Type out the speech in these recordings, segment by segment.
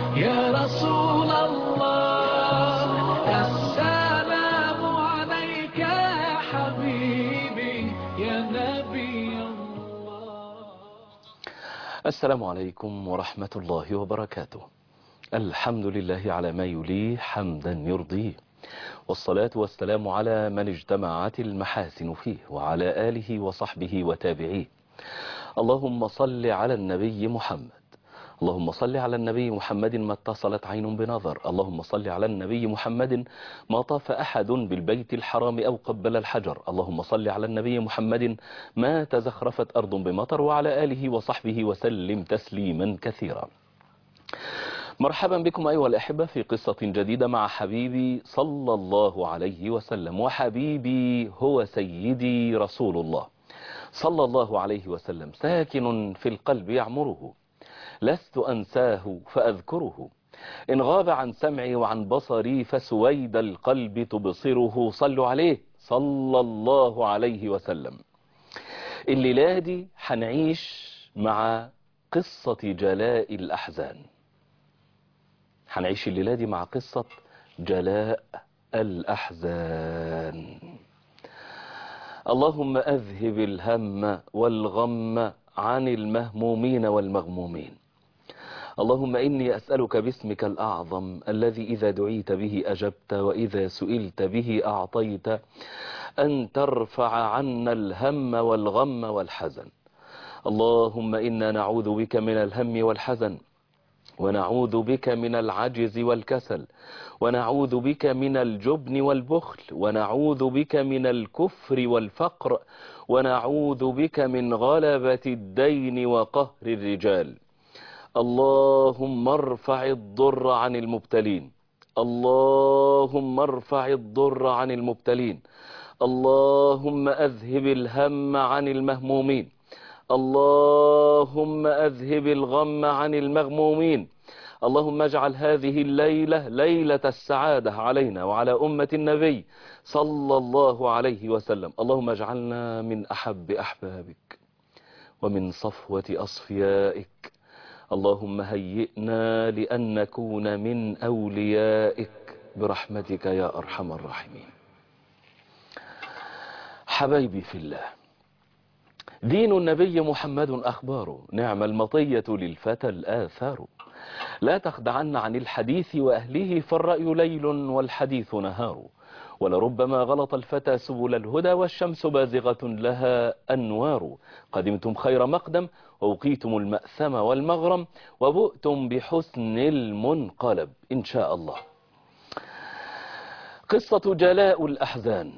يا رسول الله السلام عليك يا حبيبي يا نبي الله السلام عليكم ورحمة الله وبركاته الحمد لله على ما يليه حمدا يرضيه والصلاة والسلام على من اجتمعت المحاسن فيه وعلى آله وصحبه وتابعيه اللهم صل على النبي محمد اللهم صل على النبي محمد ما اتصلت عين بنظر اللهم صل على النبي محمد ما طاف أحد بالبيت الحرام أو قبل الحجر اللهم صل على النبي محمد ما تزخرفت أرض بمطر وعلى آله وصحبه وسلم تسليما كثيرا مرحبا بكم أيها الأحبة في قصة جديدة مع حبيبي صلى الله عليه وسلم وحبيبي هو سيدي رسول الله صلى الله عليه وسلم ساكن في القلب يعمره لست أنساه فأذكره إن غاب عن سمعي وعن بصري فسويد القلب تبصره صلوا عليه صلى الله عليه وسلم الليلة دي حنعيش مع قصة جلاء الأحزان حنعيش الليلة دي مع قصة جلاء الأحزان اللهم أذهب الهم والغم عن المهمومين والمغمومين اللهم إني أسألك باسمك الأعظم الذي إذا دعيت به أجبت وإذا سئلت به أعطيت أن ترفع عنا الهم والغم والحزن اللهم إنا نعوذ بك من الهم والحزن ونعوذ بك من العجز والكسل ونعوذ بك من الجبن والبخل ونعوذ بك من الكفر والفقر ونعوذ بك من غلبة الدين وقهر الرجال اللهم ارفع الضر عن المبتلين اللهم ارفع الضر عن المبتلين اللهم أذهب الهم عن المهمومين اللهم أذهب الغم عن المغمومين اللهم اجعل هذه الليلة ليلة السعادة علينا وعلى أمة النبي صلى الله عليه وسلم اللهم اجعلنا من أحب أحبابك ومن صفوة أصفيائك اللهم هيئنا لأن نكون من أوليائك برحمتك يا أرحم الراحمين حبايبي في الله دين النبي محمد أخبار نعم المطية للفتى الآثار لا تخدعن عن الحديث وأهله فالرأي ليل والحديث نهار ولربما غلط الفتى سبل الهدى والشمس بازغة لها أنوار قدمتم خير مقدم ووقيتم المأثم والمغرم وبؤتم بحسن المنقلب إن شاء الله قصة جلاء الأحزان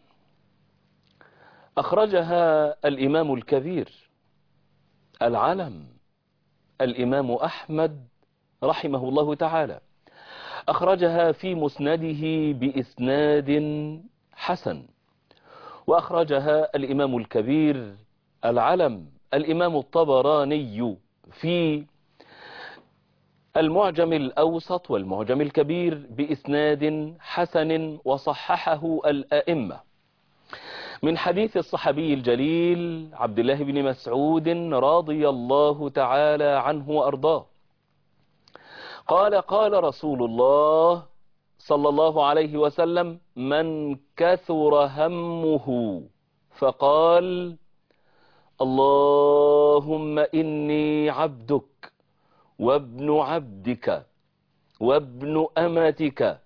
أخرجها الإمام الكبير العلم الإمام أحمد رحمه الله تعالى أخرجها في مسنده بإسناد حسن وأخرجها الإمام الكبير العلم الإمام الطبراني في المعجم الأوسط والمعجم الكبير بإسناد حسن وصححه الأئمة من حديث الصحابي الجليل عبد الله بن مسعود رضي الله تعالى عنه وأرضاه قال قال رسول الله صلى الله عليه وسلم من كثر همه فقال اللهم إني عبدك وابن عبدك وابن أمتك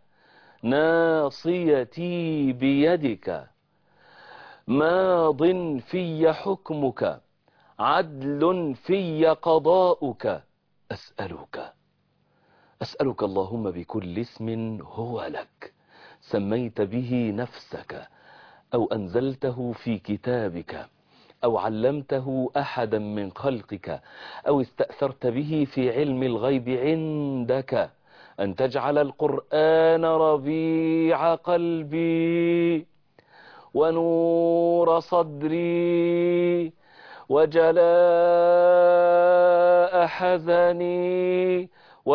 ناصيتي بيدك ماض في حكمك عدل في قضاؤك أسألك أسألك اللهم بكل اسم هو لك سميت به نفسك أو أنزلته في كتابك أو علمته أحدا من خلقك أو استأثرت به في علم الغيب عندك أن تجعل القرآن ربيع قلبي ونور صدري وجلاء حزني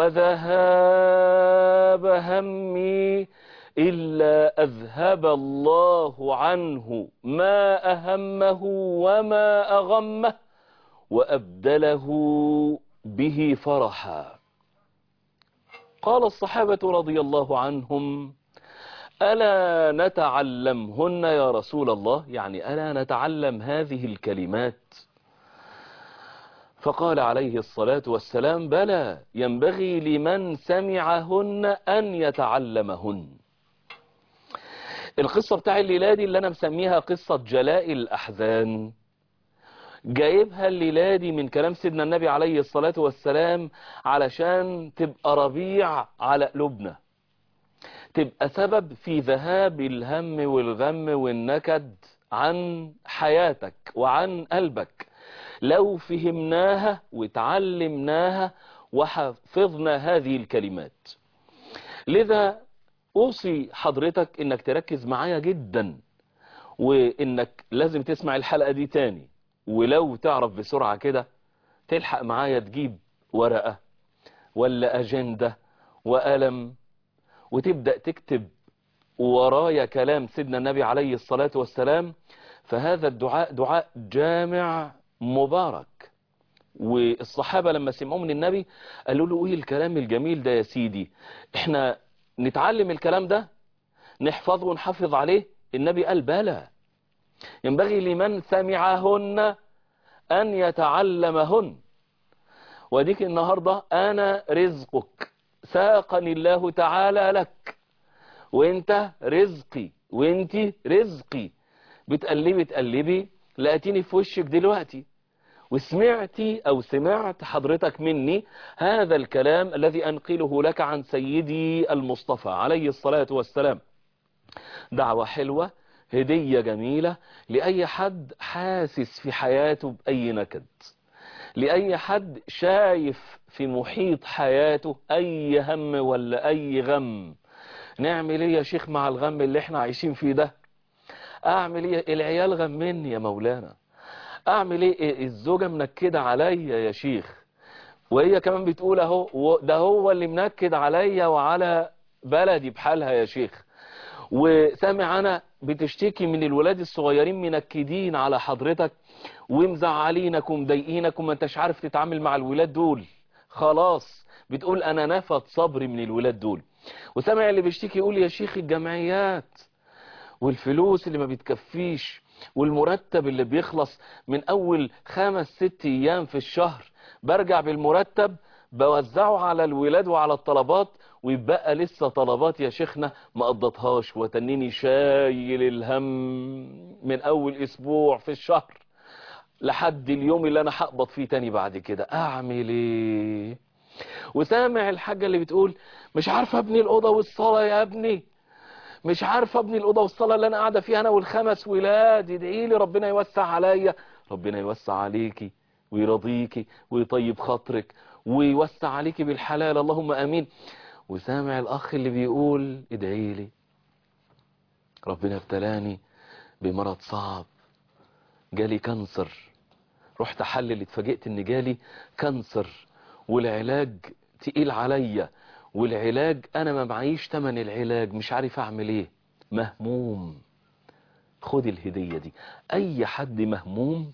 وذهاب همي إلا أذهب الله عنه ما أهمه وما أغمه وأبدله به فرحا قال الصحابة رضي الله عنهم ألا نتعلمهن يا رسول الله يعني ألا نتعلم هذه الكلمات فقال عليه الصلاة والسلام بلى ينبغي لمن سمعهن أن يتعلمهن القصة بتاع الليلة دي اللي أنا مسميها قصة جلاء الأحزان جايبها الليلة دي من كلام سيدنا النبي عليه الصلاة والسلام علشان تبقى ربيع على قلوبنا تبقى سبب في ذهاب الهم والغم والنكد عن حياتك وعن قلبك لو فهمناها وتعلمناها وحفظنا هذه الكلمات لذا أوصي حضرتك إنك تركز معايا جدا وإنك لازم تسمع الحلقة دي تاني ولو تعرف بسرعة كده تلحق معايا تجيب ورقة ولا أجندة وقلم وتبدأ تكتب ورايا كلام سيدنا النبي عليه الصلاة والسلام فهذا الدعاء دعاء جامع مبارك والصحابة لما سمعوا من النبي قالوا له ايه الكلام الجميل ده يا سيدي احنا نتعلم الكلام ده نحفظه ونحفظ عليه النبي قال بلى ينبغي لمن سمعهن أن يتعلمهن وديك النهاردة أنا رزقك ساقني الله تعالى لك وانت رزقي وانت رزقي بتقلبي تقلبي لقيتيني في وشك دلوقتي وسمعتي او سمعت حضرتك مني هذا الكلام الذي انقله لك عن سيدي المصطفى عليه الصلاة والسلام دعوة حلوة هدية جميلة لأي حد حاسس في حياته بأي نكد لأي حد شايف في محيط حياته أي هم ولا أي غم نعمل ايه يا شيخ مع الغم اللي احنا عايشين فيه ده اعمل ايه العيال غمني يا مولانا اعمل ايه الزوجة منكدة عليا يا شيخ وهي كمان بتقول اهو ده هو اللي منكد عليا وعلى بلدي بحالها يا شيخ وسامع انا بتشتكي من الولاد الصغيرين منكدين على حضرتك ومزعلينك ومضايقينك وما انتش عارف تتعامل مع الولاد دول خلاص بتقول انا نفت صبري من الولاد دول وسامع اللي بيشتكي يقول يا شيخ الجمعيات والفلوس اللي ما بتكفيش والمرتب اللي بيخلص من اول خمس ست ايام في الشهر برجع بالمرتب بوزعه على الولاد وعلى الطلبات ويبقى لسه طلبات يا شيخنا ما قضتهاش وتنيني شايل الهم من اول اسبوع في الشهر لحد اليوم اللي انا هقبض فيه تاني بعد كده اعمل ايه وسامع الحاجة اللي بتقول مش عارفه ابني الأوضة والصلاة يا ابني مش عارفه ابني الأوضة والصلاة اللي أنا قاعدة فيها أنا والخمس ولاد ادعي لي ربنا يوسع عليا ربنا يوسع عليكي ويرضيكي ويطيب خاطرك ويوسع عليكي بالحلال اللهم أمين وسامع الأخ اللي بيقول ادعي لي ربنا ابتلاني بمرض صعب جالي كانسر رحت احلل اتفاجئت ان جالي كانسر والعلاج تقيل عليا والعلاج انا ما معيش تمن العلاج مش عارف اعمل ايه مهموم خد الهدية دي اي حد مهموم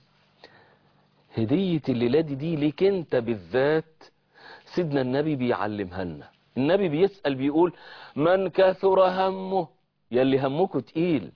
هدية الليلة دي, دي ليك انت بالذات سيدنا النبي بيعلمها لنا النبي بيسأل بيقول من كثر همه يلي همكوا تقيل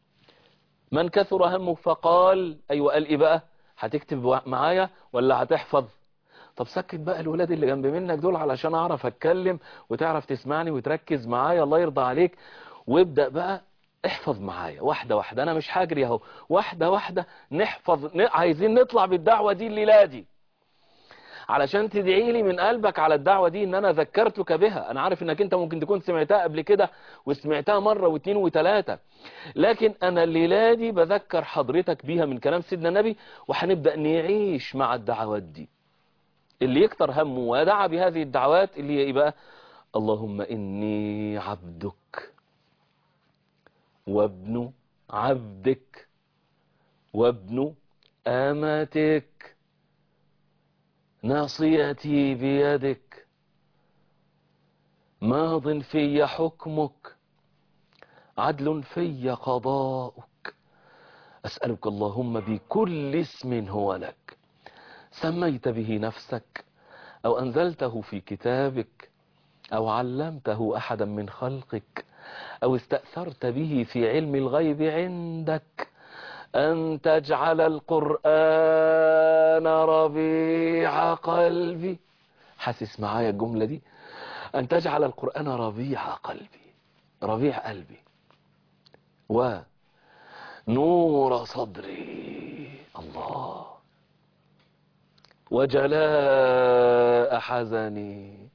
من كثر همه فقال ايوه قال ايه بقى هتكتب معايا ولا هتحفظ طب سكت بقى الولاد اللي جنب منك دول علشان اعرف اتكلم وتعرف تسمعني وتركز معايا الله يرضى عليك وابدأ بقى احفظ معايا واحدة واحدة انا مش هجري اهو واحدة واحدة نحفظ ن... عايزين نطلع بالدعوة دي الليلة دي علشان تدعي لي من قلبك على الدعوة دي ان انا ذكرتك بها انا عارف انك انت ممكن تكون سمعتها قبل كده وسمعتها مرة واثنين وثلاثة لكن انا الليلة دي بذكر حضرتك بيها من كلام سيدنا النبي وهنبدأ نعيش مع الدعوات دي اللي يكتر همه ودعا بهذه الدعوات اللي هي ايه بقى اللهم اني عبدك وابن عبدك وابن امتك ناصيتي بيدك ماض في حكمك عدل في قضاؤك أسألك اللهم بكل اسم هو لك سميت به نفسك أو أنزلته في كتابك أو علمته أحدا من خلقك أو استأثرت به في علم الغيب عندك أن تجعل القرآن ربيع قلبي حاسس معايا الجملة دي أن تجعل القرآن ربيع قلبي ربيع قلبي ونور صدري الله وجلاء حزني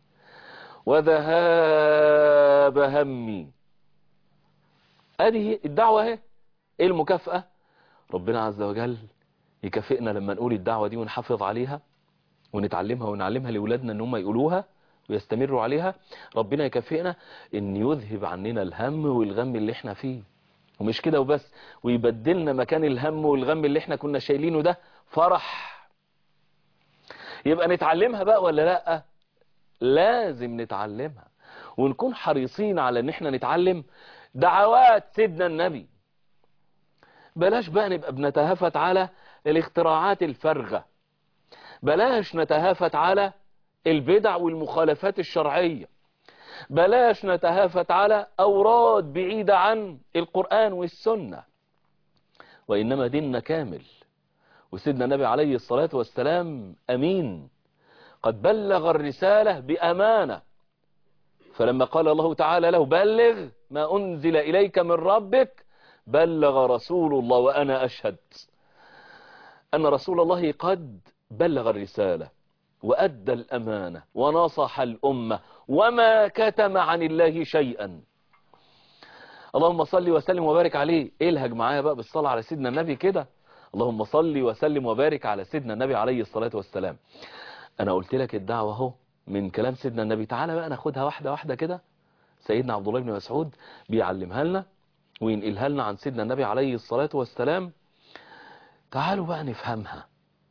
وذهاب همي هذه الدعوة اهي ايه المكافأة ربنا عز وجل يكافئنا لما نقول الدعوة دي ونحافظ عليها ونتعلمها ونعلمها لأولادنا ان هم يقولوها ويستمروا عليها ربنا يكافئنا ان يذهب عننا الهم والغم اللي احنا فيه ومش كده وبس ويبدلنا مكان الهم والغم اللي احنا كنا شايلينه ده فرح يبقى نتعلمها بقى ولا لا لازم نتعلمها ونكون حريصين على ان احنا نتعلم دعوات سيدنا النبي بلاش بقى نبقى بنتهافت على الاختراعات الفارغة بلاش نتهافت على البدع والمخالفات الشرعية بلاش نتهافت على أوراد بعيدة عن القرآن والسنة وإنما ديننا كامل وسيدنا النبي عليه الصلاة والسلام أمين قد بلغ الرسالة بأمانة فلما قال الله تعالى له بلغ ما أنزل إليك من ربك بلغ رسول الله وأنا أشهد أن رسول الله قد بلغ الرسالة وأدى الأمانة ونصح الأمة وما كتم عن الله شيئا اللهم صل وسلم وبارك عليه الهج معايا بقى بالصلاة على سيدنا النبي كده اللهم صل وسلم وبارك على سيدنا النبي عليه الصلاة والسلام أنا قلت لك الدعوة اهو من كلام سيدنا النبي تعالى بقى ناخدها واحدة واحدة كده سيدنا عبد الله بن مسعود بيعلمها لنا وينقلها لنا عن سيدنا النبي عليه الصلاة والسلام تعالوا بقى نفهمها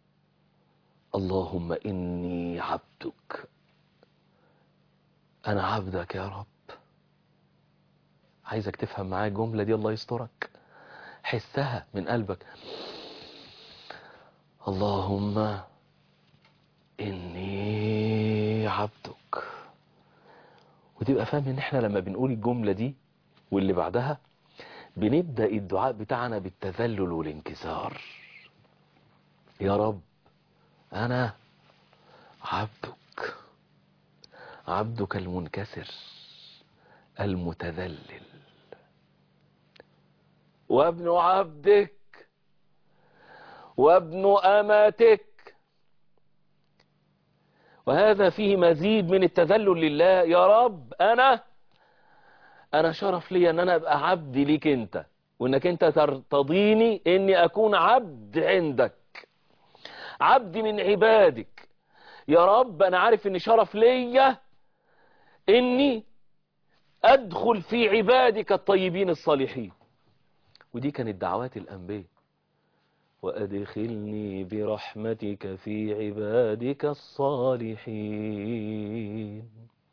اللهم إني عبدك أنا عبدك يا رب عايزك تفهم معايا الجملة دي الله يسترك حسها من قلبك اللهم إني عبدك وتبقى فاهم ان احنا لما بنقول الجملة دي واللي بعدها بنبدأ الدعاء بتاعنا بالتذلل والانكسار يا رب أنا عبدك عبدك المنكسر المتذلل وابن عبدك وابن أماتك وهذا فيه مزيد من التذلل لله يا رب أنا أنا شرف لي أن أنا أبقى عبد ليك أنت وأنك أنت ترتضيني أني أكون عبد عندك عبد من عبادك يا رب أنا عارف أن شرف لي أني أدخل في عبادك الطيبين الصالحين ودي كانت دعوات الأنبياء وأدخلني برحمتك في عبادك الصالحين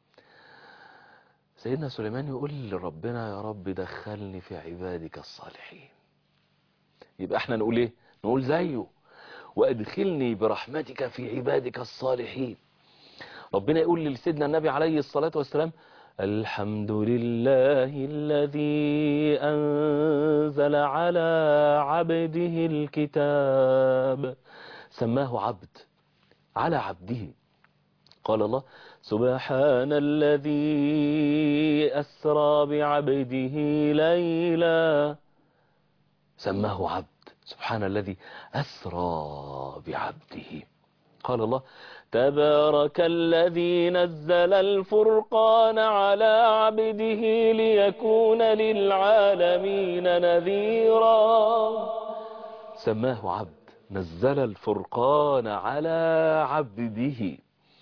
سيدنا سليمان يقول لربنا يا رب دخلني في عبادك الصالحين يبقى احنا نقول ايه نقول زيه وأدخلني برحمتك في عبادك الصالحين ربنا يقول لسيدنا النبي عليه الصلاة والسلام الحمد لله الذي أنزل على عبده الكتاب سماه عبد على عبده قال الله سبحان الذي أسرى بعبده ليلا سماه عبد سبحان الذي أسرى بعبده قال الله تبارك الذي نزل الفرقان على عبده ليكون للعالمين نذيرا سماه عبد نزل الفرقان على عبده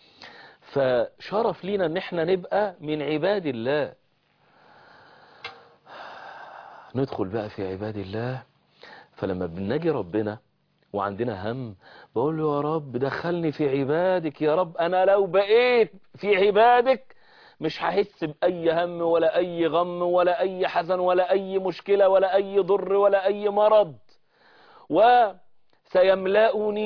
فشرف لينا ان احنا نبقى من عباد الله ندخل بقى في عباد الله فلما بنجي ربنا وعندنا هم بقول له يا رب دخلني في عبادك يا رب انا لو بقيت في عبادك مش هحس بأي هم ولا أي غم ولا أي حزن ولا أي مشكلة ولا أي ضر ولا أي مرض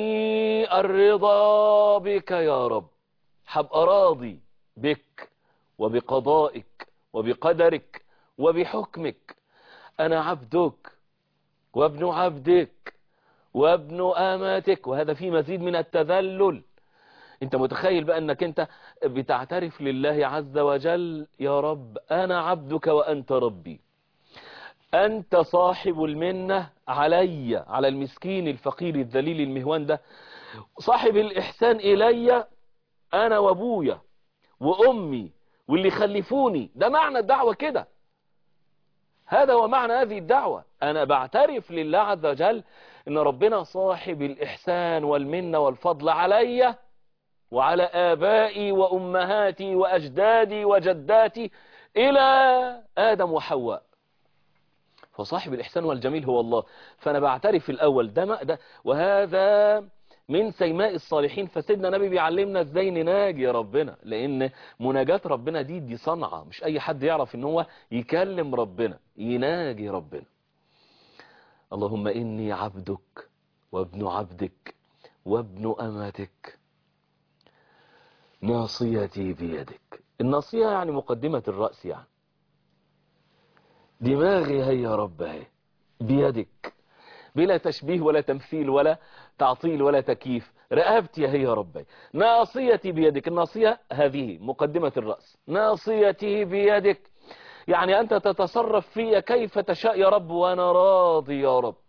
وسيملأني الرضا بك يا رب هبقى راضي بك وبقضائك وبقدرك وبحكمك أنا عبدك وابن عبدك وابن آماتك وهذا فيه مزيد من التذلل انت متخيل بقى انك انت بتعترف لله عز وجل يا رب انا عبدك وانت ربي انت صاحب المنة علي على المسكين الفقير الذليل المهوان ده صاحب الاحسان الي انا وابويا وامي واللي خلفوني ده معنى الدعوة كده هذا هو معنى هذه الدعوة أنا بعترف لله عز وجل أن ربنا صاحب الإحسان والمنة والفضل علي وعلى آبائي وأمهاتي وأجدادي وجداتي إلى آدم وحواء فصاحب الإحسان والجميل هو الله فأنا بعترف الأول ده, ما ده وهذا من سيماء الصالحين فسيدنا نبي بيعلمنا ازاي نناجي ربنا لان مناجاة ربنا دي دي صنعة مش اي حد يعرف ان هو يكلم ربنا يناجي ربنا اللهم اني عبدك وابن عبدك وابن امتك ناصيتي بيدك الناصية يعني مقدمة الرأس يعني دماغي هي يا رب اهي بيدك بلا تشبيه ولا تمثيل ولا تعطيل ولا تكييف رقبتي هي يا ربي ناصيتي بيدك الناصية هذه مقدمة الرأس ناصيتي بيدك يعني أنت تتصرف في كيف تشاء يا رب وأنا راضي يا رب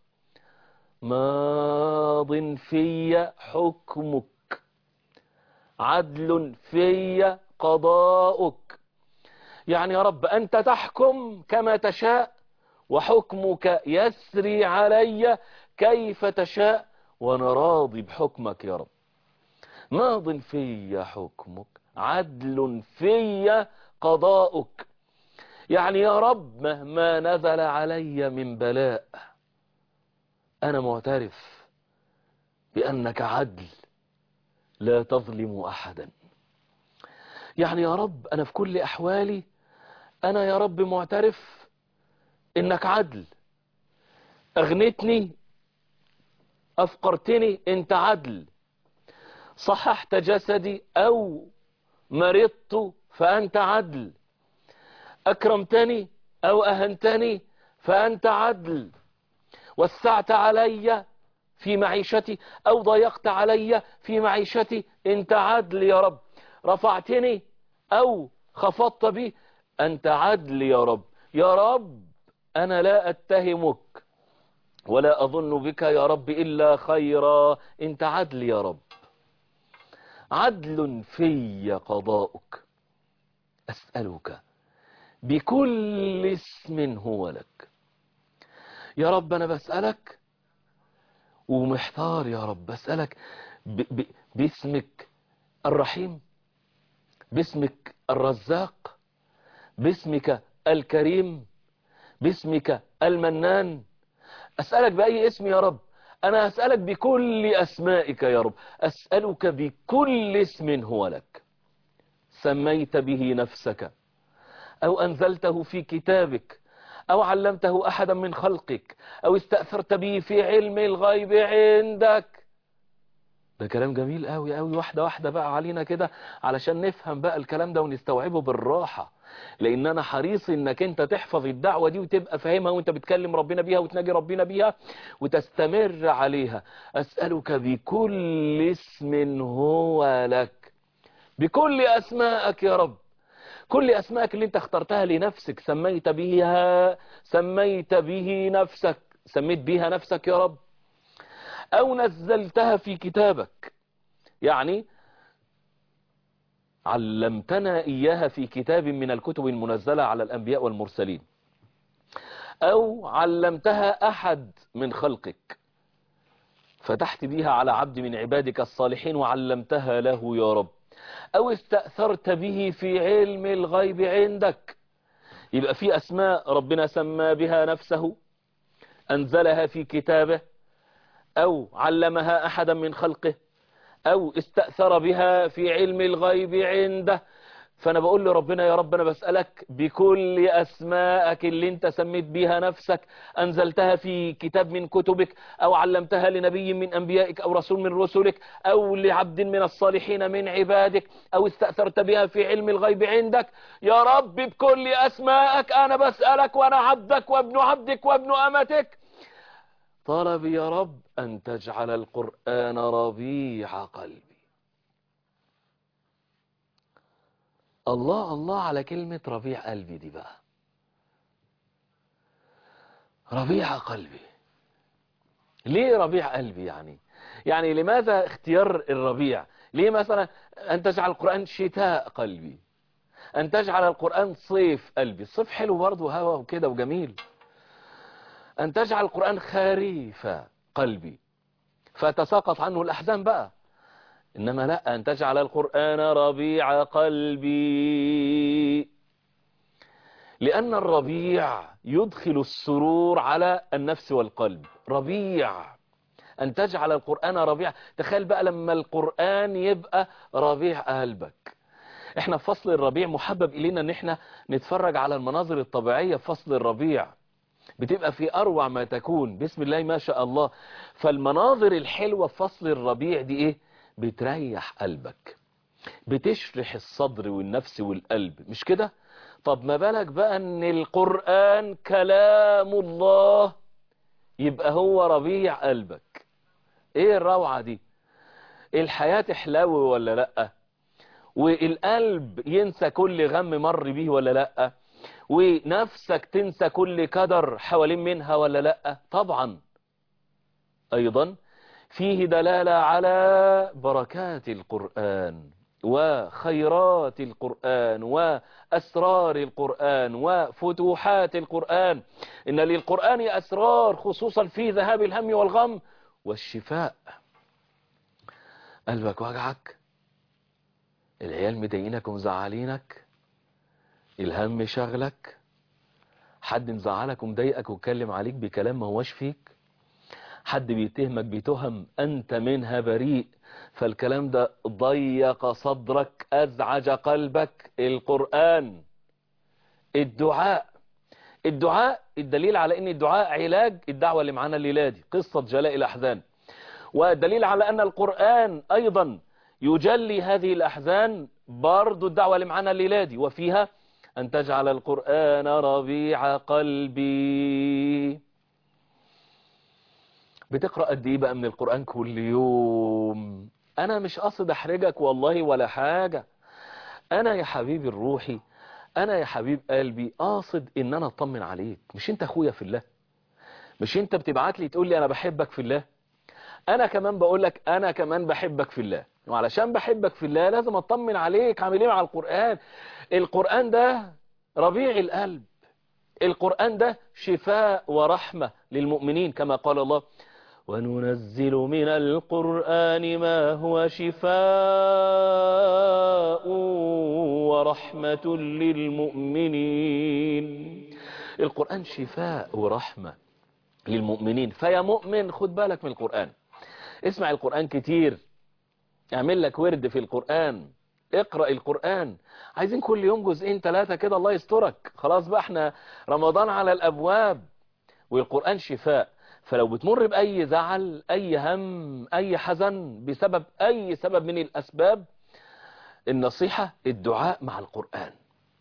ماض في حكمك عدل في قضاؤك يعني يا رب أنت تحكم كما تشاء وحكمك يسري علي كيف تشاء وانا راضي بحكمك يا رب ماض في حكمك عدل في قضاؤك يعني يا رب مهما نزل علي من بلاء انا معترف بانك عدل لا تظلم احدا يعني يا رب انا في كل احوالي انا يا رب معترف انك عدل اغنتني افقرتني انت عدل صححت جسدي او مرضت فانت عدل اكرمتني او اهنتني فانت عدل وسعت علي في معيشتي او ضيقت علي في معيشتي انت عدل يا رب رفعتني او خفضت بي انت عدل يا رب يا رب أنا لا أتهمك ولا أظن بك يا رب إلا خيرا أنت عدل يا رب عدل في قضاؤك أسألك بكل اسم هو لك يا رب أنا بسألك ومحتار يا رب بسألك ب ب باسمك الرحيم باسمك الرزاق باسمك الكريم باسمك المنان أسألك بأي اسم يا رب أنا أسألك بكل أسمائك يا رب أسألك بكل اسم هو لك سميت به نفسك أو أنزلته في كتابك أو علمته أحدا من خلقك أو استأثرت به في علم الغيب عندك ده كلام جميل قوي قوي واحدة واحدة بقى علينا كده علشان نفهم بقى الكلام ده ونستوعبه بالراحة لان انا حريص انك انت تحفظ الدعوة دي وتبقى فاهمها وانت بتكلم ربنا بيها وتناجي ربنا بيها وتستمر عليها اسألك بكل اسم هو لك بكل اسمائك يا رب كل اسمائك اللي انت اخترتها لنفسك سميت بها سميت به نفسك سميت بها نفسك يا رب او نزلتها في كتابك يعني علمتنا إياها في كتاب من الكتب المنزلة على الأنبياء والمرسلين أو علمتها أحد من خلقك فتحت بها على عبد من عبادك الصالحين وعلمتها له يا رب أو استأثرت به في علم الغيب عندك يبقى في أسماء ربنا سمى بها نفسه أنزلها في كتابه أو علمها أحدا من خلقه أو استأثر بها في علم الغيب عنده فانا بقول لربنا يا رب انا بسألك بكل اسمائك اللي انت سميت بيها نفسك انزلتها في كتاب من كتبك او علمتها لنبي من انبيائك او رسول من رسلك او لعبد من الصالحين من عبادك او استأثرت بها في علم الغيب عندك يا رب بكل اسمائك انا بسألك وانا عبدك وابن عبدك وابن امتك طلبي يا رب ان تجعل القرآن ربيع قلبي الله الله على كلمة ربيع قلبي دي بقى ربيع قلبي ليه ربيع قلبي يعني يعني لماذا اختيار الربيع ليه مثلا أن تجعل القرآن شتاء قلبي أن تجعل القرآن صيف قلبي الصيف حلو برضه هوا وكده وجميل أن تجعل القرآن خريف قلبي فتساقط عنه الأحزان بقى إنما لا أن تجعل القرآن ربيع قلبي لأن الربيع يدخل السرور على النفس والقلب ربيع أن تجعل القرآن ربيع تخيل بقى لما القرآن يبقى ربيع قلبك احنا في فصل الربيع محبب إلينا ان احنا نتفرج على المناظر الطبيعية في فصل الربيع بتبقى في أروع ما تكون بسم الله ما شاء الله فالمناظر الحلوة في فصل الربيع دي ايه بتريح قلبك بتشرح الصدر والنفس والقلب مش كده طب ما بالك بقى ان القرآن كلام الله يبقى هو ربيع قلبك ايه الروعة دي الحياة تحلو ولا لأ والقلب ينسى كل غم مر بيه ولا لأ ونفسك تنسى كل كدر حوالين منها ولا لأ طبعا ايضا فيه دلالة على بركات القرآن وخيرات القرآن وأسرار القرآن وفتوحات القرآن إن للقرآن أسرار خصوصا في ذهاب الهم والغم والشفاء قلبك وجعك العيال مضايقينك ومزعلينك الهم شغلك حد مزعلك ومضايقك واتكلم عليك بكلام ما هواش فيك حد بيتهمك بتهم أنت منها بريء فالكلام ده ضيق صدرك أزعج قلبك القرآن الدعاء الدعاء الدليل على ان الدعاء علاج الدعوة اللي معانا الليلة دي قصة جلاء الأحزان والدليل على أن القرآن أيضا يجلي هذه الأحزان برضو الدعوة اللي معانا الليلة دي وفيها أن تجعل القرآن ربيع قلبي بتقرأ قد ايه بقى من القرآن كل يوم انا مش قصد احرجك والله ولا حاجة انا يا حبيبي الروحي انا يا حبيب قلبي قاصد ان انا اطمن عليك مش انت اخويا في الله مش انت بتبعت لي تقول لي انا بحبك في الله انا كمان بقول لك انا كمان بحبك في الله وعلشان بحبك في الله لازم اطمن عليك عامل ايه مع القرآن القرآن ده ربيع القلب القرآن ده شفاء ورحمة للمؤمنين كما قال الله وننزل من القرآن ما هو شفاء ورحمة للمؤمنين القرآن شفاء ورحمة للمؤمنين فيا مؤمن خد بالك من القرآن اسمع القرآن كتير اعمل لك ورد في القرآن اقرأ القرآن عايزين كل يوم جزئين ثلاثة كده الله يسترك خلاص بقى احنا رمضان على الأبواب والقرآن شفاء فلو بتمر بأي زعل أي هم أي حزن بسبب أي سبب من الأسباب النصيحة الدعاء مع القرآن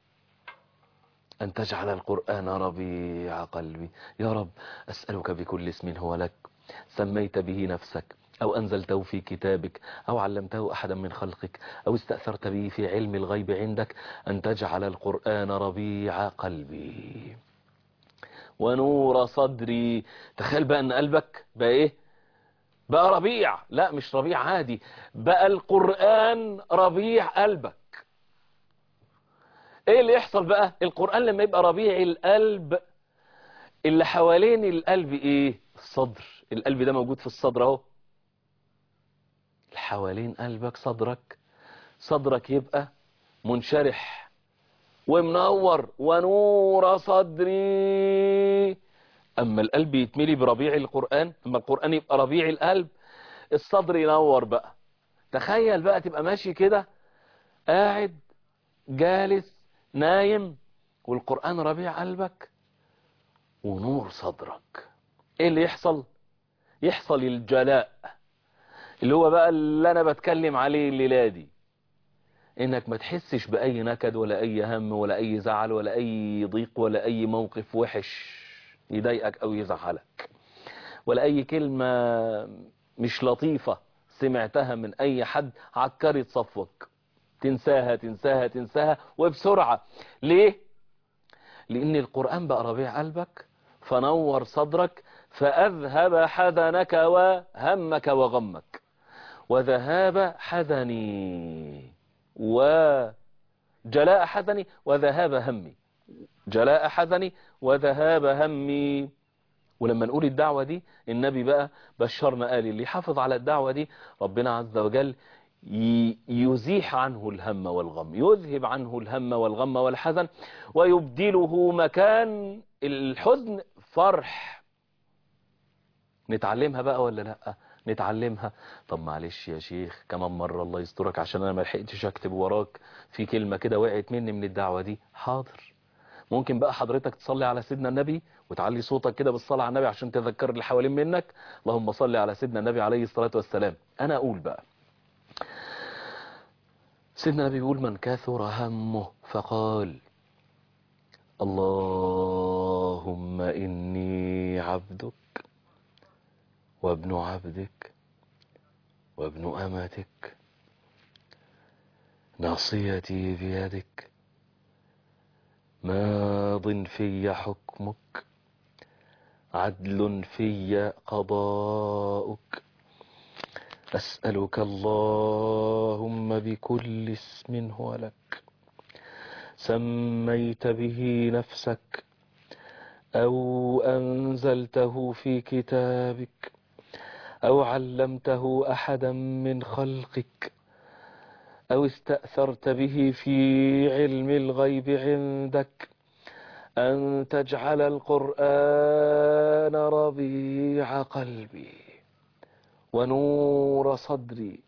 أن تجعل القرآن ربيع قلبي يا رب أسألك بكل اسم هو لك سميت به نفسك أو أنزلته في كتابك أو علمته أحدا من خلقك أو استأثرت به في علم الغيب عندك أن تجعل القرآن ربيع قلبي ونور صدري تخيل بقى أن قلبك بقى إيه بقى ربيع لا مش ربيع عادي بقى القرآن ربيع قلبك ايه اللي يحصل بقى القرآن لما يبقى ربيع القلب اللي حوالين القلب ايه الصدر القلب ده موجود في الصدر اهو حوالين قلبك صدرك صدرك يبقى منشرح ومنور ونور صدري اما القلب يتملي بربيع القرآن اما القرآن يبقى ربيع القلب الصدر ينور بقى تخيل بقى تبقى ماشي كده قاعد جالس نايم والقرآن ربيع قلبك ونور صدرك ايه اللي يحصل يحصل الجلاء اللي هو بقى اللي انا بتكلم عليه الليلة دي انك ما تحسش باي نكد ولا اي هم ولا اي زعل ولا اي ضيق ولا اي موقف وحش يضايقك او يزعلك ولا اي كلمة مش لطيفة سمعتها من اي حد عكرت صفوك تنساها تنساها تنساها وبسرعة ليه لان القرآن بقى ربيع قلبك فنور صدرك فاذهب حزنك وهمك وغمك وذهاب حزني وجلاء حزني وذهاب همي جلاء حزني وذهاب همي ولما نقول الدعوة دي النبي بقى بشرنا قال اللي حافظ على الدعوة دي ربنا عز وجل يزيح عنه الهم والغم يذهب عنه الهم والغم والحزن ويبدله مكان الحزن فرح نتعلمها بقى ولا لا نتعلمها طب معلش يا شيخ كمان مرة الله يسترك عشان انا ما لحقتش اكتب وراك في كلمة كده وقعت مني من الدعوة دي حاضر ممكن بقى حضرتك تصلي على سيدنا النبي وتعلي صوتك كده بالصلاة على النبي عشان تذكر اللي حوالين منك اللهم صل على سيدنا النبي عليه الصلاة والسلام انا اقول بقى سيدنا النبي بيقول من كثر همه فقال اللهم إني عبدك وابن عبدك وابن أمتك ناصيتي بيدك ماض في حكمك عدل في قضاؤك أسألك اللهم بكل اسم هو لك سميت به نفسك أو أنزلته في كتابك أو علمته أحدا من خلقك أو استأثرت به في علم الغيب عندك أن تجعل القرآن ربيع قلبي ونور صدري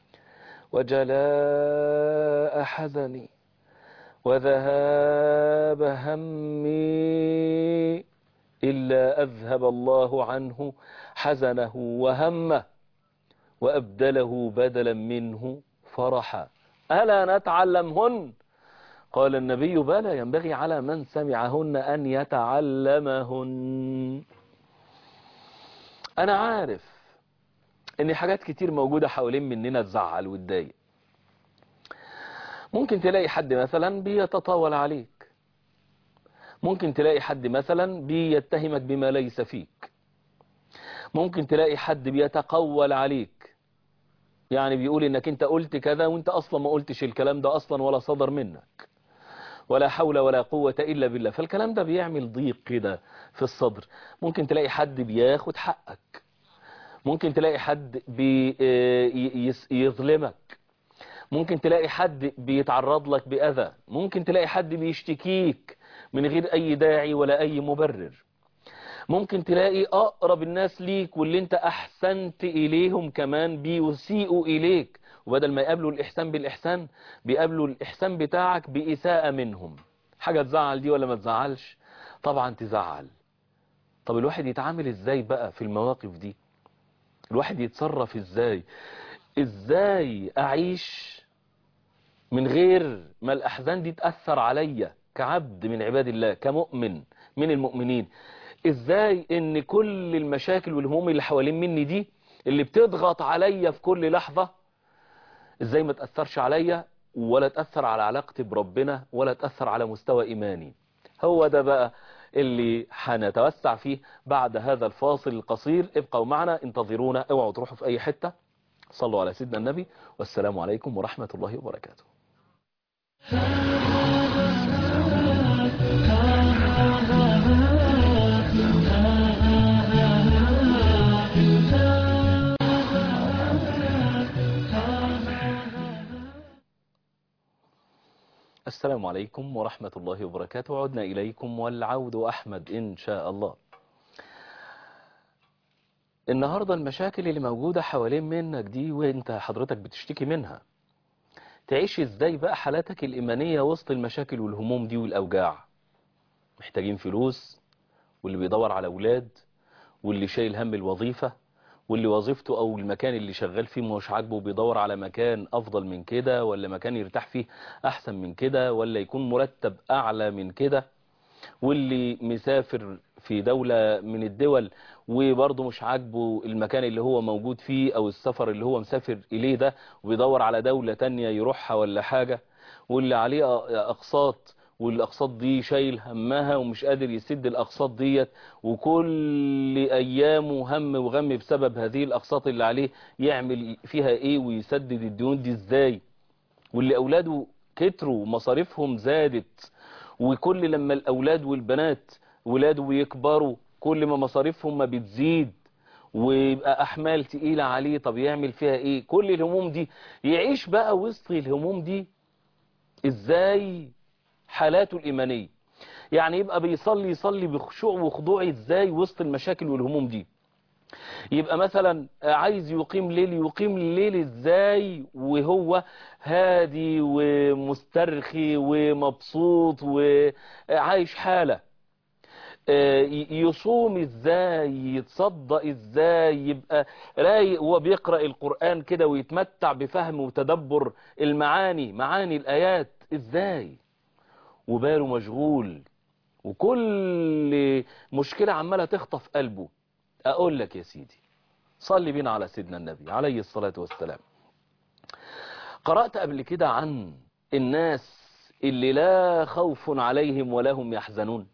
وجلاء حزني وذهاب همي إلا أذهب الله عنه حزنه وهمه وأبدله بدلا منه فرحا ألا نتعلمهن قال النبي بلى ينبغي على من سمعهن أن يتعلمهن أنا عارف ان حاجات كتير موجودة حوالين مننا تزعل وتضايق ممكن تلاقي حد مثلا بيتطاول عليك ممكن تلاقي حد مثلا بيتهمك بما ليس فيك ممكن تلاقي حد بيتقول عليك يعني بيقول انك انت قلت كذا وانت اصلا ما قلتش الكلام ده اصلا ولا صدر منك ولا حول ولا قوة الا بالله فالكلام ده بيعمل ضيق كده في الصدر ممكن تلاقي حد بياخد حقك ممكن تلاقي حد بيظلمك ممكن تلاقي حد بيتعرض لك بأذى ممكن تلاقي حد بيشتكيك من غير أي داعي ولا أي مبرر ممكن تلاقي أقرب الناس ليك واللي انت أحسنت إليهم كمان بيسيئوا إليك وبدل ما يقابلوا الإحسان بالإحسان بيقابلوا الإحسان بتاعك بإساءة منهم حاجة تزعل دي ولا ما تزعلش طبعا تزعل طب الواحد يتعامل ازاي بقى في المواقف دي الواحد يتصرف ازاي ازاي اعيش من غير ما الاحزان دي تأثر عليا كعبد من عباد الله كمؤمن من المؤمنين ازاي ان كل المشاكل والهموم اللي حوالين مني دي اللي بتضغط عليا في كل لحظة ازاي ما تأثرش عليا ولا تأثر على علاقتي بربنا ولا تأثر على مستوى ايماني هو ده بقى اللي هنتوسع فيه بعد هذا الفاصل القصير ابقوا معنا انتظرونا اوعوا تروحوا في اي حتة صلوا على سيدنا النبي والسلام عليكم ورحمة الله وبركاته السلام عليكم ورحمة الله وبركاته عدنا إليكم والعود أحمد إن شاء الله النهاردة المشاكل اللي موجودة حوالين منك دي وانت حضرتك بتشتكي منها تعيش ازاي بقى حالاتك الإيمانية وسط المشاكل والهموم دي والأوجاع محتاجين فلوس واللي بيدور على أولاد واللي شايل هم الوظيفة واللي وظيفته أو المكان اللي شغال فيه مش عاجبه بيدور على مكان أفضل من كده ولا مكان يرتاح فيه أحسن من كده ولا يكون مرتب أعلى من كده واللي مسافر في دولة من الدول وبرضه مش عاجبه المكان اللي هو موجود فيه او السفر اللي هو مسافر اليه ده وبيدور على دولة تانية يروحها ولا حاجة واللي عليه اقساط والاقساط دي شايل همها ومش قادر يسد الاقساط ديت وكل ايامه هم وغم بسبب هذه الاقساط اللي عليه يعمل فيها ايه ويسدد الديون دي ازاي واللي اولاده كتروا ومصاريفهم زادت وكل لما الاولاد والبنات ولاده بيكبروا كل ما مصاريفهم ما بتزيد ويبقى احمال تقيلة عليه طب يعمل فيها ايه كل الهموم دي يعيش بقى وسط الهموم دي ازاي حالاته الايمانية يعني يبقى بيصلي يصلي بخشوع وخضوع ازاي وسط المشاكل والهموم دي يبقى مثلا عايز يقيم ليل يقيم الليل ازاي وهو هادي ومسترخي ومبسوط وعايش حالة يصوم ازاي يتصدق ازاي يبقى رايق وهو بيقرأ القرآن كده ويتمتع بفهم وتدبر المعاني معاني الآيات ازاي وباله مشغول وكل مشكلة عمالة تخطف قلبه اقول لك يا سيدي صلي بينا على سيدنا النبي عليه الصلاة والسلام قرأت قبل كده عن الناس اللي لا خوف عليهم ولا هم يحزنون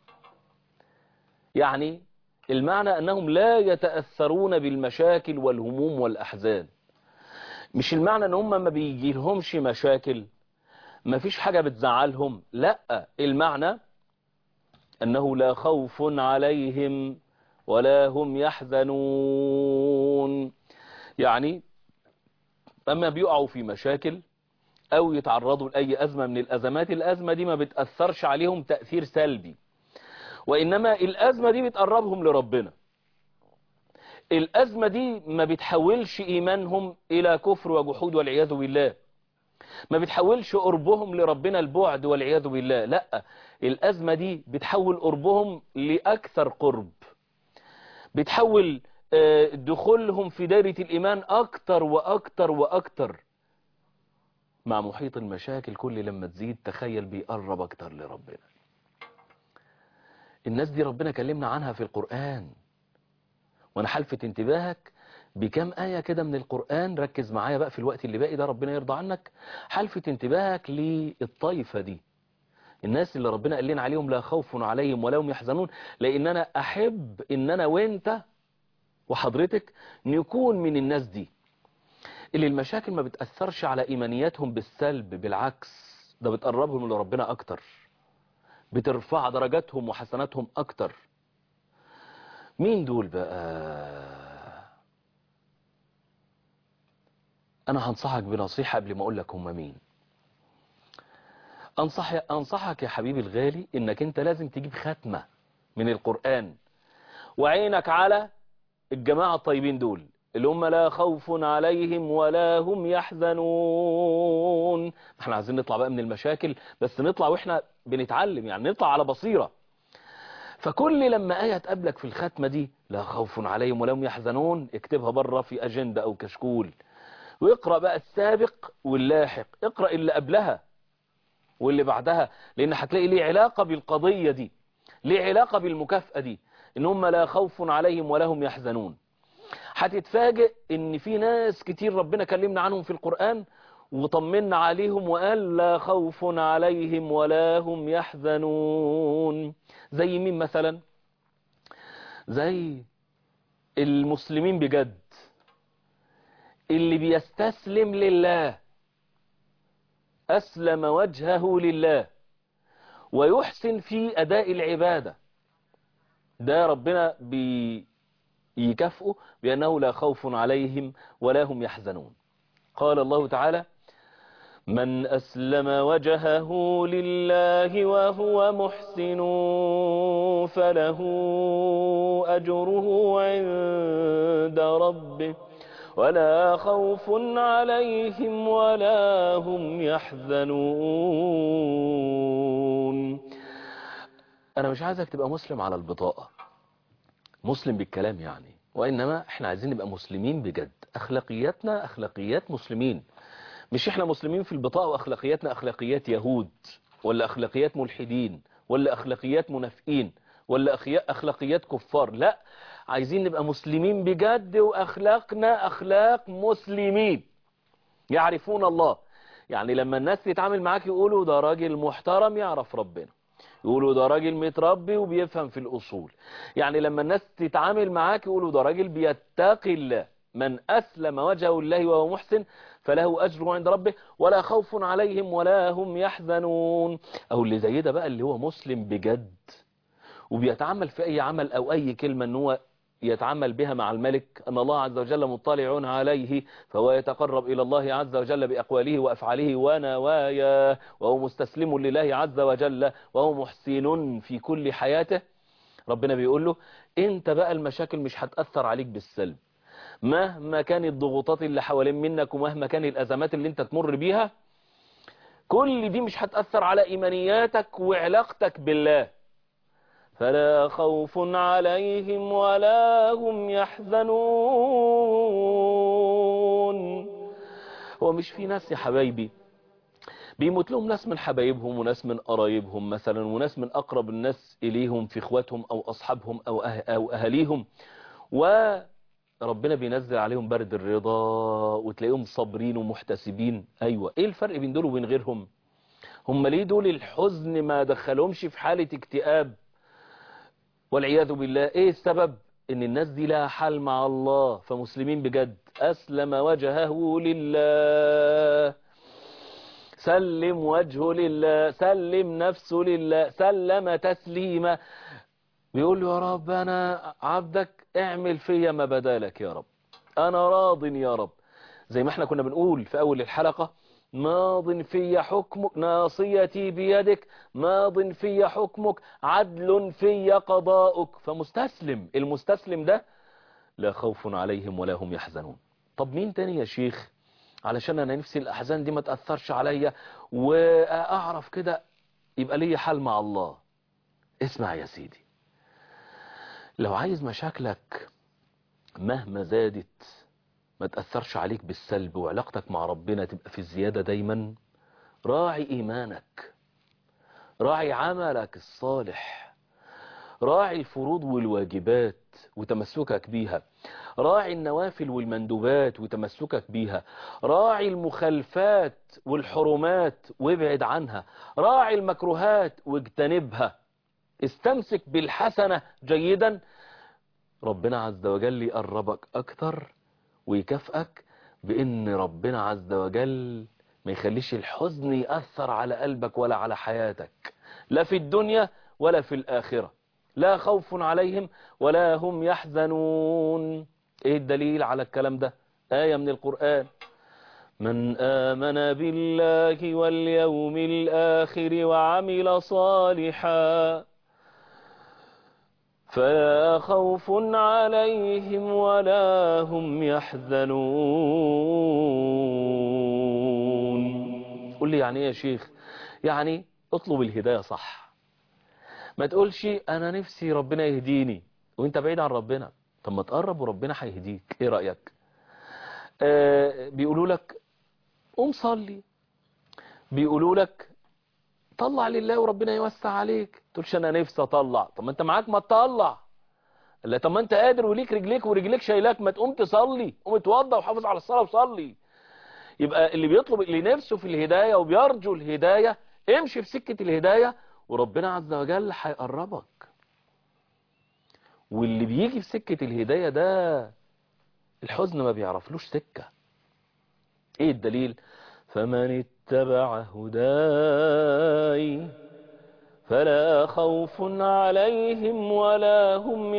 يعني المعنى أنهم لا يتأثرون بالمشاكل والهموم والأحزان مش المعنى أن هم ما بيجيلهمش مشاكل ما فيش حاجة بتزعلهم لا المعنى أنه لا خوف عليهم ولا هم يحزنون يعني أما بيقعوا في مشاكل أو يتعرضوا لأي أزمة من الأزمات الأزمة دي ما بتأثرش عليهم تأثير سلبي وإنما الأزمة دي بتقربهم لربنا الأزمة دي ما بتحولش إيمانهم إلى كفر وجحود والعياذ بالله ما بتحولش قربهم لربنا البعد والعياذ بالله لا الأزمة دي بتحول قربهم لأكثر قرب بتحول دخولهم في دائرة الإيمان أكتر وأكتر وأكتر مع محيط المشاكل كل لما تزيد تخيل بيقرب أكتر لربنا الناس دي ربنا كلمنا عنها في القرآن وانا حلفت انتباهك بكم آية كده من القرآن ركز معايا بقى في الوقت اللي باقي ده ربنا يرضى عنك حلفت انتباهك للطائفة دي الناس اللي ربنا قال لنا عليهم لا خوف عليهم ولا هم يحزنون لان انا احب ان انا وانت وحضرتك نكون من الناس دي اللي المشاكل ما بتأثرش على ايمانياتهم بالسلب بالعكس ده بتقربهم لربنا اكتر بترفع درجاتهم وحسناتهم اكتر مين دول بقى انا هنصحك بنصيحة قبل ما اقول لك هم مين أنصح أنصحك يا حبيبي الغالي إنك أنت لازم تجيب ختمة من القرآن وعينك على الجماعة الطيبين دول اللي هم لا خوف عليهم ولا هم يحزنون احنا عايزين نطلع بقى من المشاكل بس نطلع واحنا بنتعلم يعني نطلع على بصيرة فكل لما آية تقابلك في الختمة دي لا خوف عليهم ولا هم يحزنون اكتبها بره في أجندة أو كشكول واقرأ بقى السابق واللاحق اقرأ اللي قبلها واللي بعدها لان هتلاقي ليه علاقة بالقضية دي ليه علاقة بالمكافأة دي ان هم لا خوف عليهم ولا هم يحزنون هتتفاجئ ان في ناس كتير ربنا كلمنا عنهم في القرآن وطمنا عليهم وقال لا خوف عليهم ولا هم يحزنون زي مين مثلا زي المسلمين بجد اللي بيستسلم لله أسلم وجهه لله ويحسن في أداء العبادة ده ربنا بيكافئه بأنه لا خوف عليهم ولا هم يحزنون قال الله تعالى من أسلم وجهه لله وهو محسن فله أجره عند ربه ولا خوف عليهم ولا هم يحزنون أنا مش عايزك تبقى مسلم على البطاقة مسلم بالكلام يعني وإنما احنا عايزين نبقى مسلمين بجد أخلاقياتنا أخلاقيات مسلمين مش احنا مسلمين في البطاقة وأخلاقياتنا أخلاقيات يهود ولا أخلاقيات ملحدين ولا أخلاقيات منافقين ولا أخيا- أخلاقيات كفار لا عايزين نبقى مسلمين بجد وأخلاقنا أخلاق مسلمين يعرفون الله يعني لما الناس تتعامل معاك يقولوا ده راجل محترم يعرف ربنا يقولوا ده راجل متربي وبيفهم في الأصول يعني لما الناس تتعامل معاك يقولوا ده راجل بيتقي الله من أسلم وجهه الله وهو محسن فله أجر عند ربه ولا خوف عليهم ولا هم يحزنون أو اللي زي ده بقى اللي هو مسلم بجد وبيتعامل في أي عمل أو أي كلمة أن هو يتعامل بها مع الملك أن الله عز وجل مطلع عليه فهو يتقرب إلى الله عز وجل بأقواله وأفعاله ونواياه وهو مستسلم لله عز وجل وهو محسن في كل حياته ربنا بيقول له انت بقى المشاكل مش هتأثر عليك بالسلب مهما كانت الضغوطات اللي حوالين منك ومهما كان الأزمات اللي انت تمر بيها كل دي مش هتأثر على إيمانياتك وعلاقتك بالله فلا خوف عليهم ولا هم يحزنون هو مش في ناس يا حبايبي بيموت لهم ناس من حبايبهم وناس من قرايبهم مثلا وناس من أقرب الناس إليهم في إخواتهم أو أصحابهم أو, أه أو أهليهم وربنا بينزل عليهم برد الرضا وتلاقيهم صابرين ومحتسبين أيوة إيه الفرق بين دول وبين غيرهم هم ليه دول الحزن ما دخلهمش في حالة اكتئاب والعياذ بالله ايه السبب ان الناس دي لها حال مع الله فمسلمين بجد اسلم وجهه لله سلم وجهه لله سلم نفسه لله سلم تسليما بيقول له يا رب انا عبدك اعمل فيا ما بدالك يا رب انا راض يا رب زي ما احنا كنا بنقول في اول الحلقة ماض في حكمك ناصيتي بيدك ماض في حكمك عدل في قضاؤك فمستسلم المستسلم ده لا خوف عليهم ولا هم يحزنون طب مين تاني يا شيخ علشان انا نفسي الاحزان دي ما تأثرش عليا واعرف كده يبقى لي حال مع الله اسمع يا سيدي لو عايز مشاكلك مهما زادت ما تأثرش عليك بالسلب وعلاقتك مع ربنا تبقى في الزيادة دايما راعي إيمانك راعي عملك الصالح راعي الفروض والواجبات وتمسكك بيها راعي النوافل والمندوبات وتمسكك بيها راعي المخالفات والحرمات وابعد عنها راعي المكروهات واجتنبها استمسك بالحسنة جيدا ربنا عز وجل يقربك أكتر ويكافئك بأن ربنا عز وجل ما يخليش الحزن يأثر على قلبك ولا على حياتك لا في الدنيا ولا في الآخرة لا خوف عليهم ولا هم يحزنون ايه الدليل على الكلام ده آية من القرآن من آمن بالله واليوم الآخر وعمل صالحا فلا خوف عليهم ولا هم يحزنون قل لي يعني ايه يا شيخ يعني اطلب الهداية صح ما تقولش انا نفسي ربنا يهديني وانت بعيد عن ربنا طب ما تقرب وربنا هيهديك ايه رأيك آه بيقولوا لك قوم صلي بيقولوا لك طلع لله وربنا يوسع عليك تقولش انا نفسي اطلع طب ما انت معاك ما تطلع لا طب ما انت قادر وليك رجليك ورجليك شايلاك ما تقوم تصلي قوم اتوضى وحافظ على الصلاه وصلي يبقى اللي بيطلب اللي نفسه في الهدايه وبيرجو الهدايه امشي في سكه الهدايه وربنا عز وجل هيقربك واللي بيجي في سكه الهدايه ده الحزن ما بيعرفلوش سكه ايه الدليل فمن اتبع هداي فلا خوف عليهم ولا هم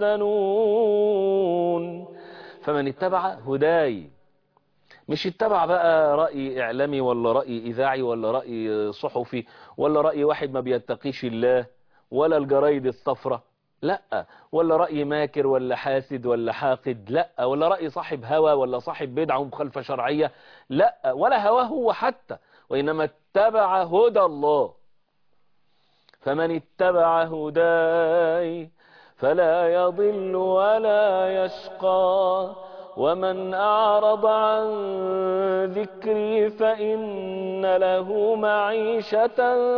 يحزنون فمن اتبع هداي مش اتبع بقى رأي إعلامي ولا رأي إذاعي ولا رأي صحفي ولا رأي واحد ما بيتقيش الله ولا الجرايد الصفرة لا ولا رأي ماكر ولا حاسد ولا حاقد لا ولا رأي صاحب هوى ولا صاحب بدعة ومخالفة شرعية لا ولا هواه هو حتى وإنما اتبع هدى الله فمن اتبع هداي فلا يضل ولا يشقى ومن أعرض عن ذكري فإن له معيشة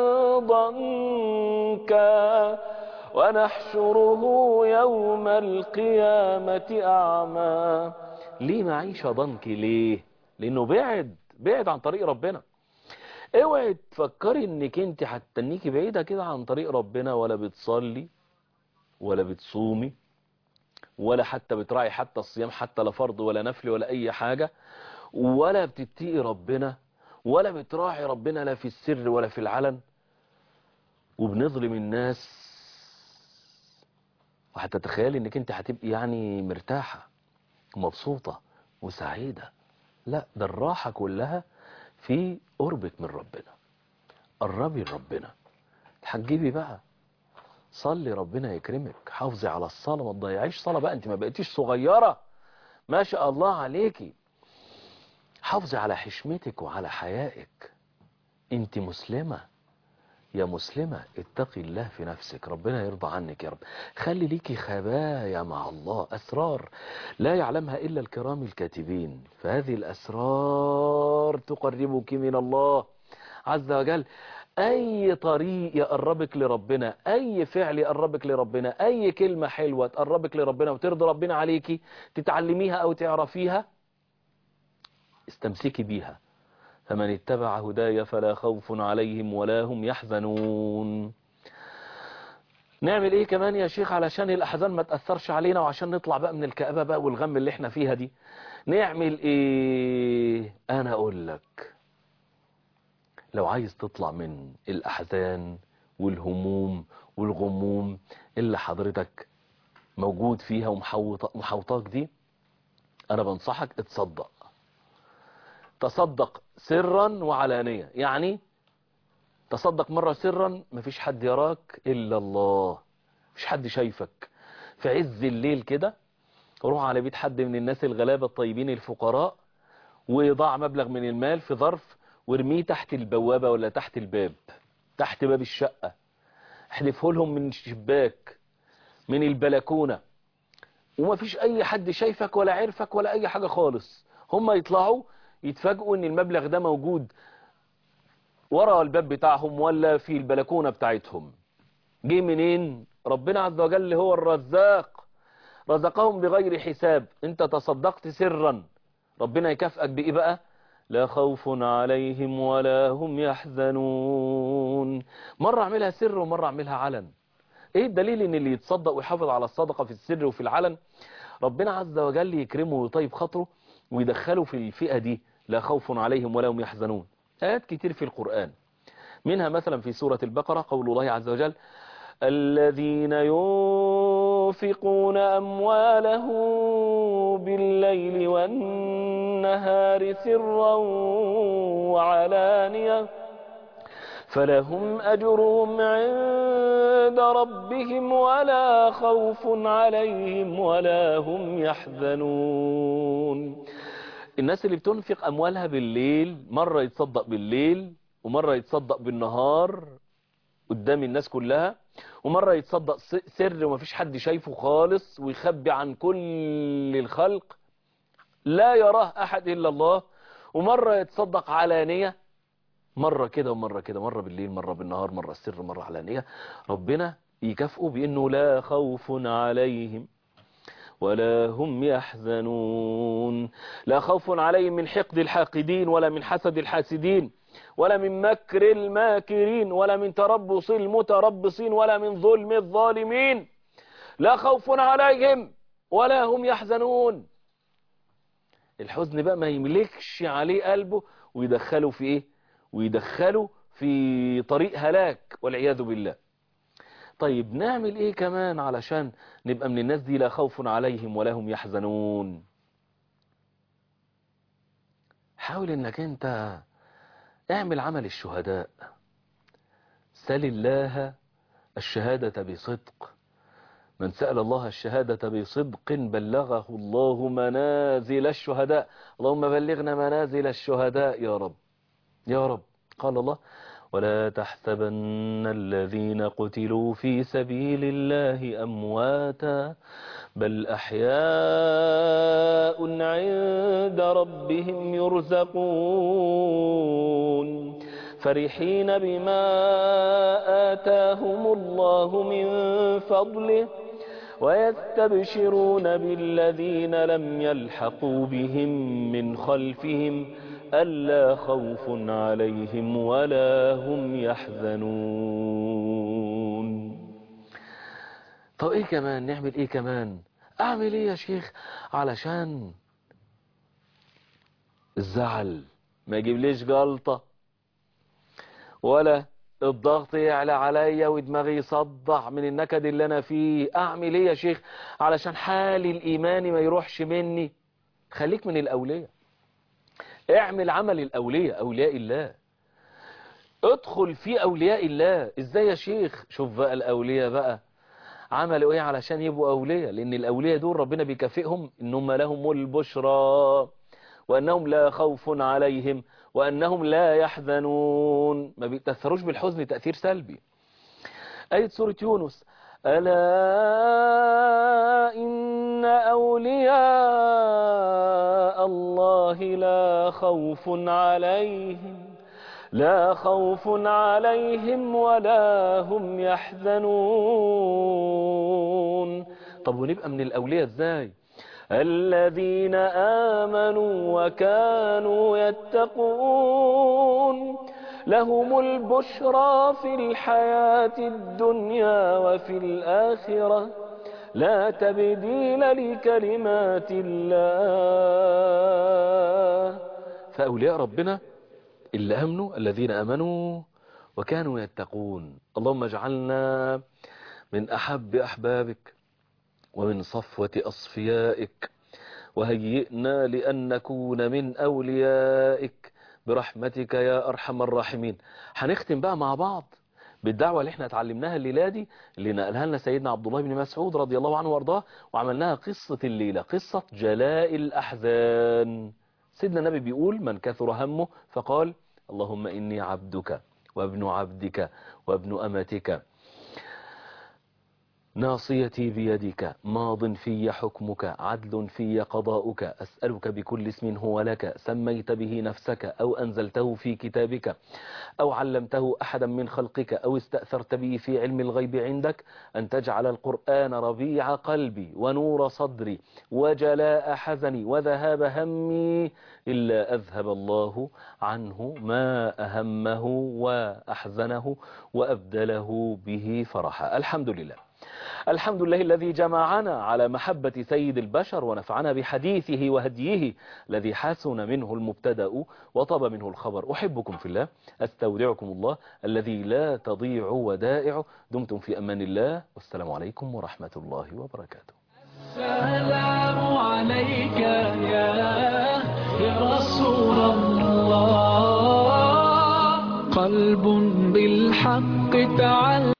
ضنكا ونحشره يوم القيامة أعمى ليه معيشة ضنك ليه لأنه بعد بعد عن طريق ربنا اوعي تفكري انك انت هتتنيكي بعيدة كده عن طريق ربنا ولا بتصلي ولا بتصومي ولا حتى بتراعي حتى الصيام حتى لا فرض ولا نفل ولا اي حاجة ولا بتتقي ربنا ولا بتراعي ربنا لا في السر ولا في العلن وبنظلم الناس وهتتخيلي انك انت هتبقي يعني مرتاحة ومبسوطة وسعيدة لا ده الراحة كلها في قربك من ربنا قربي لربنا هتجيبي بقى صلي ربنا يكرمك حافظي على الصلاة ما تضيعيش صلاة بقى انت ما بقيتيش صغيرة ما شاء الله عليكي حافظي على حشمتك وعلى حيائك انت مسلمة يا مسلمة اتقي الله في نفسك ربنا يرضى عنك يا رب خلي ليكي خبايا مع الله أسرار لا يعلمها إلا الكرام الكاتبين فهذه الأسرار تقربك من الله عز وجل أي طريق يقربك لربنا أي فعل يقربك لربنا أي كلمة حلوة تقربك لربنا وترضي ربنا عليكي تتعلميها أو تعرفيها استمسكي بيها فمن اتبع هداي فلا خوف عليهم ولا هم يحزنون نعمل ايه كمان يا شيخ علشان الاحزان ما تأثرش علينا وعشان نطلع بقى من الكآبة بقى والغم اللي احنا فيها دي نعمل ايه انا اقول لك لو عايز تطلع من الاحزان والهموم والغموم اللي حضرتك موجود فيها ومحوطاك دي انا بنصحك اتصدق تصدق سرا وعلانية يعني تصدق مرة سرا مفيش حد يراك إلا الله مفيش حد شايفك في عز الليل كده روح على بيت حد من الناس الغلابة الطيبين الفقراء وضع مبلغ من المال في ظرف وارميه تحت البوابة ولا تحت الباب تحت باب الشقة احذفه لهم من الشباك من البلكونة ومفيش اي حد شايفك ولا عرفك ولا اي حاجة خالص هم يطلعوا يتفاجئوا ان المبلغ ده موجود ورا الباب بتاعهم ولا في البلكونة بتاعتهم جه منين ربنا عز وجل هو الرزاق رزقهم بغير حساب انت تصدقت سرا ربنا يكافئك بايه بقى لا خوف عليهم ولا هم يحزنون مرة اعملها سر ومرة اعملها علن ايه الدليل ان اللي يتصدق ويحافظ على الصدقة في السر وفي العلن ربنا عز وجل يكرمه ويطيب خاطره ويدخله في الفئة دي لا خوف عليهم ولا هم يحزنون آيات كتير في القرآن منها مثلا في سورة البقرة قول الله عز وجل الذين ينفقون أمواله بالليل والنهار سرا وعلانية فلهم أجرهم عند ربهم ولا خوف عليهم ولا هم يحزنون الناس اللي بتنفق أموالها بالليل مرة يتصدق بالليل ومرة يتصدق بالنهار قدام الناس كلها ومرة يتصدق سر ومفيش حد شايفه خالص ويخبي عن كل الخلق لا يراه أحد إلا الله ومرة يتصدق علانية مرة كده ومرة كده مرة بالليل مرة بالنهار مرة السر مرة علانية ربنا يكافئه بأنه لا خوف عليهم ولا هم يحزنون لا خوف عليهم من حقد الحاقدين ولا من حسد الحاسدين ولا من مكر الماكرين ولا من تربص المتربصين ولا من ظلم الظالمين لا خوف عليهم ولا هم يحزنون الحزن بقى ما يملكش عليه قلبه ويدخله في ايه ويدخله في طريق هلاك والعياذ بالله طيب نعمل ايه كمان علشان نبقى من الناس دي لا خوف عليهم ولا هم يحزنون حاول انك انت اعمل عمل الشهداء سل الله الشهادة بصدق من سأل الله الشهادة بصدق بلغه الله منازل الشهداء اللهم بلغنا منازل الشهداء يا رب يا رب قال الله ولا تحسبن الذين قتلوا في سبيل الله أمواتا بل أحياء عند ربهم يرزقون فرحين بما آتاهم الله من فضله ويستبشرون بالذين لم يلحقوا بهم من خلفهم ألا خوف عليهم ولا هم يحزنون طب ايه كمان نعمل ايه كمان اعمل ايه يا شيخ علشان الزعل ما يجيبليش جلطة ولا الضغط يعلى عليا ودماغي يصدع من النكد اللي انا فيه اعمل ايه يا شيخ علشان حالي الايماني ما يروحش مني خليك من الاولياء اعمل عمل الاولياء اولياء الله ادخل في اولياء الله ازاي يا شيخ شوف بقى الاولياء بقى عملوا ايه علشان يبقوا اولياء لان الاولياء دول ربنا بيكافئهم انهم لهم البشرى وانهم لا خوف عليهم وانهم لا يحزنون ما بيتاثروش بالحزن تاثير سلبي ايه سوره يونس الا ان اولياء الله لا خوف عليهم لا خوف عليهم ولا هم يحزنون طب ونبقى من الأولياء ازاي الذين آمنوا وكانوا يتقون لهم البشرى في الحياة الدنيا وفي الآخرة لا تبديل لكلمات الله فأولياء ربنا اللي أمنوا الذين أمنوا وكانوا يتقون اللهم اجعلنا من أحب أحبابك ومن صفوة أصفيائك وهيئنا لأن نكون من أوليائك برحمتك يا أرحم الراحمين هنختم بقى مع بعض بالدعوة اللي احنا اتعلمناها الليلة دي اللي نقلها لنا سيدنا عبد الله بن مسعود رضي الله عنه وارضاه وعملناها قصة الليلة قصة جلاء الأحزان سيدنا النبي بيقول من كثر همه فقال اللهم إني عبدك وابن عبدك وابن أمتك ناصيتي بيدك ماض في حكمك عدل في قضاؤك أسألك بكل اسم هو لك سميت به نفسك أو أنزلته في كتابك أو علمته أحدا من خلقك أو استأثرت به في علم الغيب عندك أن تجعل القرآن ربيع قلبي ونور صدري وجلاء حزني وذهاب همي إلا أذهب الله عنه ما أهمه وأحزنه وأبدله به فرحا الحمد لله الحمد لله الذي جمعنا على محبة سيد البشر ونفعنا بحديثه وهديه الذي حسن منه المبتدأ وطاب منه الخبر أحبكم في الله أستودعكم الله الذي لا تضيع ودائع دمتم في أمان الله والسلام عليكم ورحمة الله وبركاته السلام عليك يا يا رسول الله قلب بالحق تعلق